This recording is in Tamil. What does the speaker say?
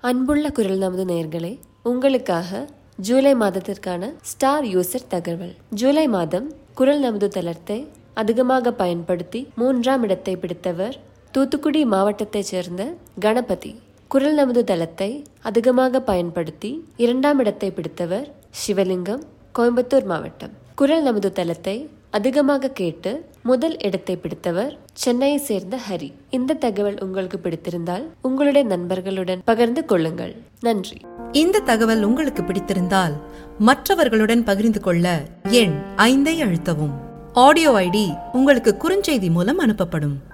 அன்புள்ள குரல் நமது நேர்களே உங்களுக்காக ஜூலை மாதத்திற்கான ஸ்டார் யூசர் தகவல் ஜூலை மாதம் குரல் நமது தளத்தை அதிகமாக பயன்படுத்தி மூன்றாம் இடத்தை பிடித்தவர் தூத்துக்குடி மாவட்டத்தைச் சேர்ந்த கணபதி குரல் நமது தளத்தை அதிகமாக பயன்படுத்தி இரண்டாம் இடத்தை பிடித்தவர் சிவலிங்கம் கோயம்புத்தூர் மாவட்டம் குரல் நமது தளத்தை அதிகமாக கேட்டு முதல் இடத்தை பிடித்தவர் சென்னையை சேர்ந்த ஹரி இந்த தகவல் உங்களுக்கு பிடித்திருந்தால் உங்களுடைய நண்பர்களுடன் பகிர்ந்து கொள்ளுங்கள் நன்றி இந்த தகவல் உங்களுக்கு பிடித்திருந்தால் மற்றவர்களுடன் பகிர்ந்து கொள்ள எண் ஐந்தை அழுத்தவும் ஆடியோ ஐடி உங்களுக்கு குறுஞ்செய்தி மூலம் அனுப்பப்படும்